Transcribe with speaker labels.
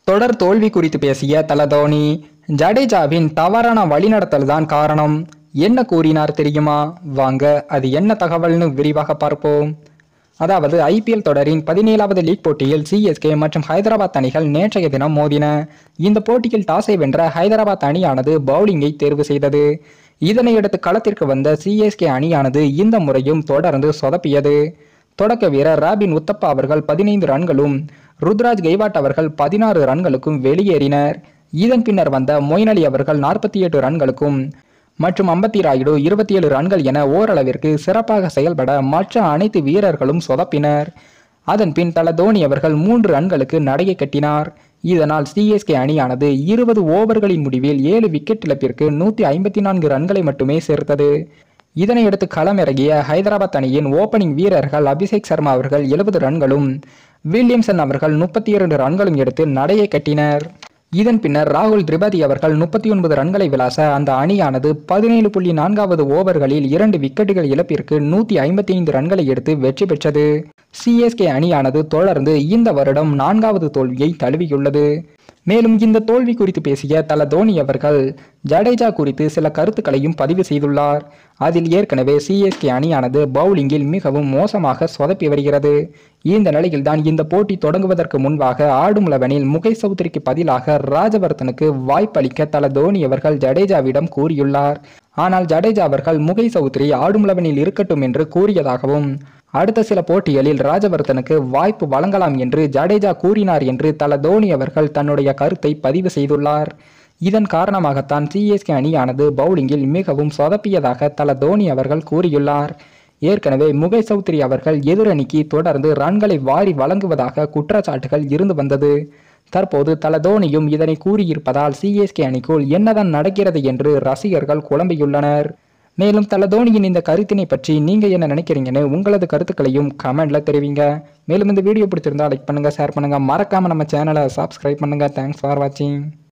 Speaker 1: தொடர் தோல்வி குறித்து பேசிய தல தோனி ஜடேஜாவின் தவறான வழிநடத்தல் தான் காரணம் என்ன கூறினார் தெரியுமா வாங்க அது என்ன தகவல்னு விரிவாக பார்ப்போம் அதாவது ஐபிஎல் தொடரின் பதினேழாவது லீக் போட்டியில் சிஎஸ்கே மற்றும் ஹைதராபாத் அணிகள் நேற்றைய தினம் மோதின இந்த போட்டியில் டாஸை வென்ற ஹைதராபாத் அணியானது பவுலிங்கை தேர்வு செய்தது இதனையடுத்து களத்திற்கு வந்த சிஎஸ்கே அணியானது இந்த முறையும் தொடர்ந்து சொதப்பியது தொடக்க வீரர் ராபின் உத்தப்பா அவர்கள் பதினைந்து ரன்களும் ருத்ராஜ் கெய்வாட் அவர்கள் பதினாறு ரன்களுக்கும் வெளியேறினர் இதன் பின்னர் வந்த மொயின் அலி அவர்கள் நாற்பத்தி எட்டு ரன்களுக்கும் மற்றும் அம்பத்தி ராயுடு இருபத்தி ஏழு ரன்கள் என ஓரளவிற்கு சிறப்பாக செயல்பட மற்ற அனைத்து வீரர்களும் சொதப்பினர் அதன் பின் தல தோனி அவர்கள் மூன்று ரன்களுக்கு நடையை கட்டினார் இதனால் சிஎஸ்கே அணியானது இருபது ஓவர்களின் முடிவில் ஏழு விக்கெட் இழப்பிற்கு நூற்றி ஐம்பத்தி நான்கு ரன்களை மட்டுமே சேர்த்தது இதனையடுத்து களமிறங்கிய ஹைதராபாத் அணியின் ஓபனிங் வீரர்கள் அபிஷேக் சர்மா அவர்கள் எழுபது ரன்களும் வில்லியம்சன் அவர்கள் முப்பத்தி இரண்டு ரன்களும் எடுத்து நடையை கட்டினர் இதன் பின்னர் ராகுல் திரிபாதி அவர்கள் முப்பத்தி ஒன்பது ரன்களை விளாச அந்த அணியானது பதினேழு புள்ளி நான்காவது ஓவர்களில் இரண்டு விக்கெட்டுகள் இழப்பிற்கு நூற்றி ஐம்பத்தி ஐந்து ரன்களை எடுத்து வெற்றி பெற்றது சிஎஸ்கே அணியானது தொடர்ந்து இந்த வருடம் நான்காவது தோல்வியை தழுவியுள்ளது மேலும் இந்த தோல்வி குறித்து பேசிய தல தோனி அவர்கள் ஜடேஜா குறித்து சில கருத்துக்களையும் பதிவு செய்துள்ளார் அதில் ஏற்கனவே சிஎஸ்கே அணியானது பவுலிங்கில் மிகவும் மோசமாக சொதப்பி வருகிறது இந்த நிலையில்தான் இந்த போட்டி தொடங்குவதற்கு முன்பாக ஆடும் லெவனில் முகை சௌத்ரிக்கு பதிலாக ராஜவர்தனுக்கு வாய்ப்பளிக்க தல தோனி அவர்கள் ஜடேஜாவிடம் கூறியுள்ளார் ஆனால் ஜடேஜா அவர்கள் முகை சௌத்ரி ஆடும் லெவனில் இருக்கட்டும் என்று கூறியதாகவும் அடுத்த சில போட்டிகளில் ராஜவர்தனுக்கு வாய்ப்பு வழங்கலாம் என்று ஜடேஜா கூறினார் என்று தல தோனி அவர்கள் தன்னுடைய கருத்தை பதிவு செய்துள்ளார் இதன் காரணமாகத்தான் சிஎஸ்கே அணியானது பவுலிங்கில் மிகவும் சொதப்பியதாக தல தோனி அவர்கள் கூறியுள்ளார் ஏற்கனவே முகை சௌத்ரி அவர்கள் எதிரணிக்கு தொடர்ந்து ரன்களை வாரி வழங்குவதாக குற்றச்சாட்டுகள் இருந்து வந்தது தற்போது தல தோனியும் இதனை கூறியிருப்பதால் சிஎஸ்கே அணிக்குள் என்னதான் நடக்கிறது என்று ரசிகர்கள் குழம்பியுள்ளனர் மேலும் தல தோனியின் இந்த கருத்தினை பற்றி நீங்க என்ன நினைக்கிறீங்கன்னு உங்களது கருத்துக்களையும் கமெண்ட்ல தெரிவிங்க மேலும் இந்த வீடியோ பிடிச்சிருந்தா லைக் பண்ணுங்க ஷேர் பண்ணுங்க மறக்காம நம்ம சேனலை சப்ஸ்கிரைப் பண்ணுங்க தேங்க்ஸ் ஃபார் வாட்சிங்